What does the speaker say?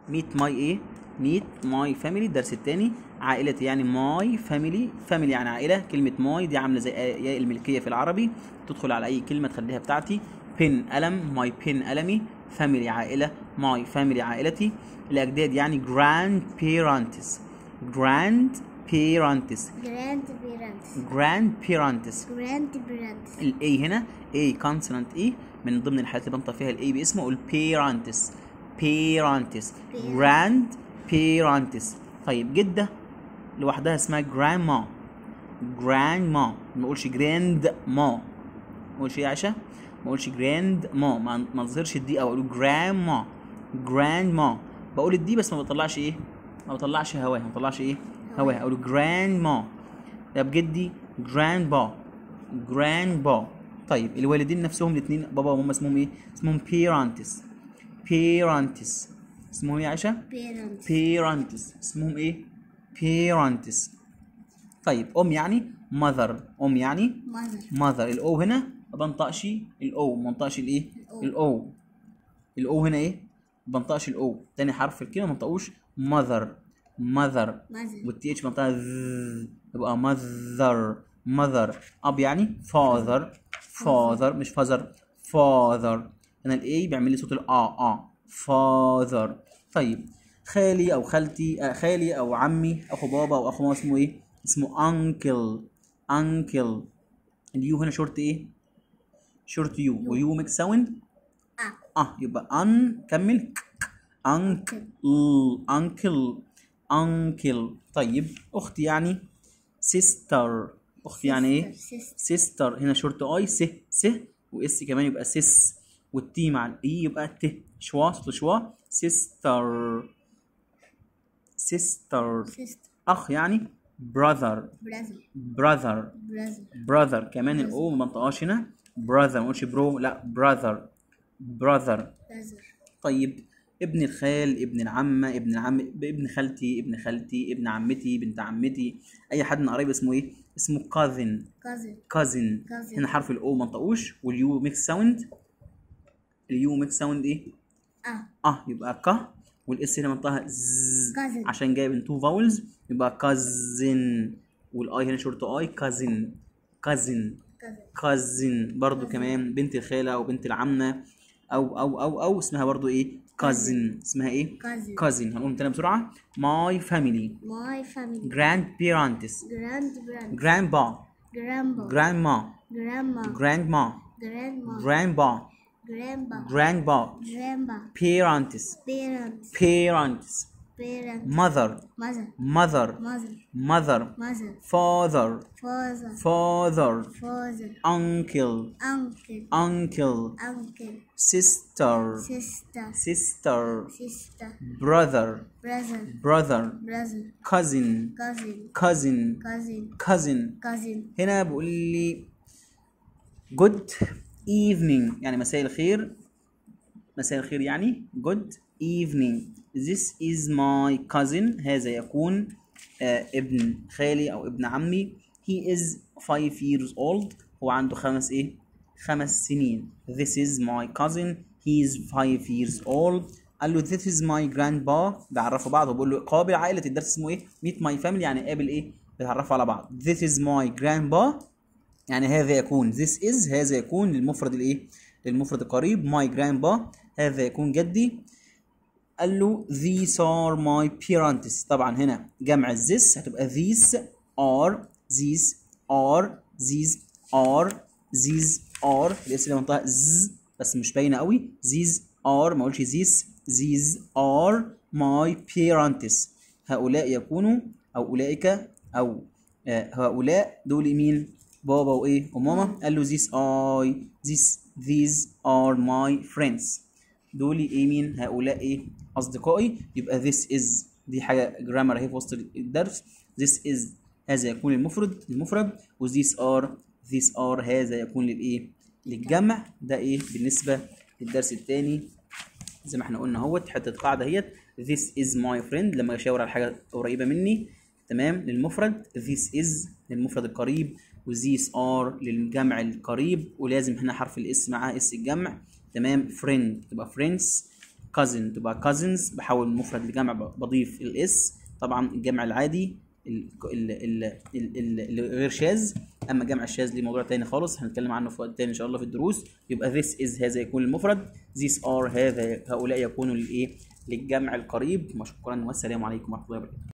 ميت ماي ايه ميت ماي فاميلي الدرس الثاني عائلتي يعني ماي فاميلي فاميلي يعني عائله كلمه ماي دي عامله زي ياء الملكيه في العربي تدخل على اي كلمه تخليها بتاعتي بن قلم ماي بن قلمي فاميلي عائله ماي فاميلي عائلتي الاجداد يعني جراند بيرانتس جراند بيرانتس جراند بيرانتس جراند بيرانتس جراند بيرانتس الاي هنا اي كونسونانت اي من ضمن الحالات اللي بنطق فيها الاي باسمه اقول بيرانتس بيرانتس جراند بيرانتس طيب جده لوحدها اسمها جراندما جراندما ما اقولش جراند ما ما اقولش ايه يا عائشه ما اقولش جراند ما ما ما نظهرش الدي او اقول جراندما جراندما بقول الدي بس ما بطلعش ايه ما بطلعش هواها ما بطلعش ايه هواها اقول جراندما ده بجدي جراندبا جراندبا طيب الوالدين نفسهم الاثنين بابا وماما اسمهم ايه اسمهم بيرانتس بيرانتس اسمهم ايه يا عائشه بيرانتس بيرانتس اسمهم ايه بيرانتس طيب ام يعني ماذر ام يعني ماذر ماذر الاو هنا ما بنطقش الاو ما بنطقش الايه الأو. الاو الاو هنا ايه ما بنطقش الاو تاني حرف في الكلمه ما بنطقوش ماذر ماذر ماذر والتي اتش بنطقها ذ يبقى ماذر ماذر اب يعني فاذر فاذر مش فازر فاذر هنا الاي بيعمل لي صوت الا اه فاذر طيب خالي او خالتي آه خالي او عمي اخو بابا او اخو ماما اسمه ايه اسمه انكل انكل اليو هنا شورت ايه شورت يو ويو ميك ساوند اه اه يبقى ان كمل انكل انكل انكل طيب اختي يعني سيستر اختي يعني ايه سيستر سيستر هنا شورت اي س س واس كمان يبقى سيس والتي مع الاي يبقى ت شوا صوت شوا سيستر سيستر سيستر اخ يعني براذر براذر براذر براذر براذر كمان الاو ما بنطقهاش هنا براذر ما نقولش برو لا براذر براذر براذر طيب ابن الخال ابن العمة ابن العم ابن خالتي ابن خالتي ابن عمتي بنت عمتي اي حد من قرايبي اسمه ايه اسمه كاذن كازن كازن Cousin. هنا حرف الاو ما نطقوش واليو ميكس ساوند اليو ميكس ساوند ايه اه اه يبقى ك والاس هنا منطقها ز Cousin. عشان جاي من تو فاولز يبقى كازن والاي هنا شورت اي كازن كازن كازن كازن برضو كمان بنت الخالة او بنت العمة او او او او اسمها برضو ايه كازن اسمها ايه كازن كازن هنقول تاني بسرعة my family ماي فاميلي grandparents جراند براند grandpa جرامبا grandma جرامبا grandma جراندما grandpa جرامبا grandpa جرامبا parents بيرنتس parents بيرنتس mother ماذر mother ماذر mother ماذر father فازر father فازر uncle uncle uncle uncle sister sister sister sister brother brother brother brother cousin cousin cousin cousin cousin cousin هنا بيقول لي good evening يعني مساء الخير مساء الخير يعني good evening this is my cousin هذا يكون آه ابن خالي او ابن عمي he is five years old هو عنده خمس ايه خمس سنين this is my cousin he is five years old قال له this is my grandpa بيعرفوا بعض وبيقول له قابل عائلة الدرس اسمه ايه meet my family يعني قابل ايه بيتعرفوا على بعض this is my grandpa يعني هذا يكون this is هذا يكون للمفرد الايه للمفرد القريب my grandpa هذا يكون جدي قال له these are my parents طبعا هنا جمع this هتبقى these are these are these are these are الاس اللي منطقها z بس مش باينه قوي these are ما اقولش these these are my parents هؤلاء يكونوا او اولئك او آه، هؤلاء دول مين بابا وايه وماما قال له these I these these are my friends دول ايه مين هؤلاء ايه اصدقائي يبقى this is دي حاجه جرامر اهي في وسط الدرس this is هذا يكون المفرد المفرد و these are these are هذا يكون للايه للجمع ده ايه بالنسبه للدرس الثاني زي ما احنا قلنا اهوت حته قاعده اهيت this is my friend لما اشاور على حاجه قريبه مني تمام للمفرد this is للمفرد القريب و these are للجمع القريب ولازم هنا حرف الاس معاه اس الجمع تمام friend تبقى friends cousin تبقى cousins بحول المفرد لجمع ب- بضيف الاس طبعا الجمع العادي ال- ال- ال- ال- ال- الغير شاذ اما جمع الشاذ ليه موضوع تاني خالص هنتكلم عنه في وقت تاني ان شاء الله في الدروس يبقى this is هذا يكون المفرد these are هذا هؤلاء يكونوا للايه للجمع القريب مشكورا والسلام عليكم ورحمه الله وبركاته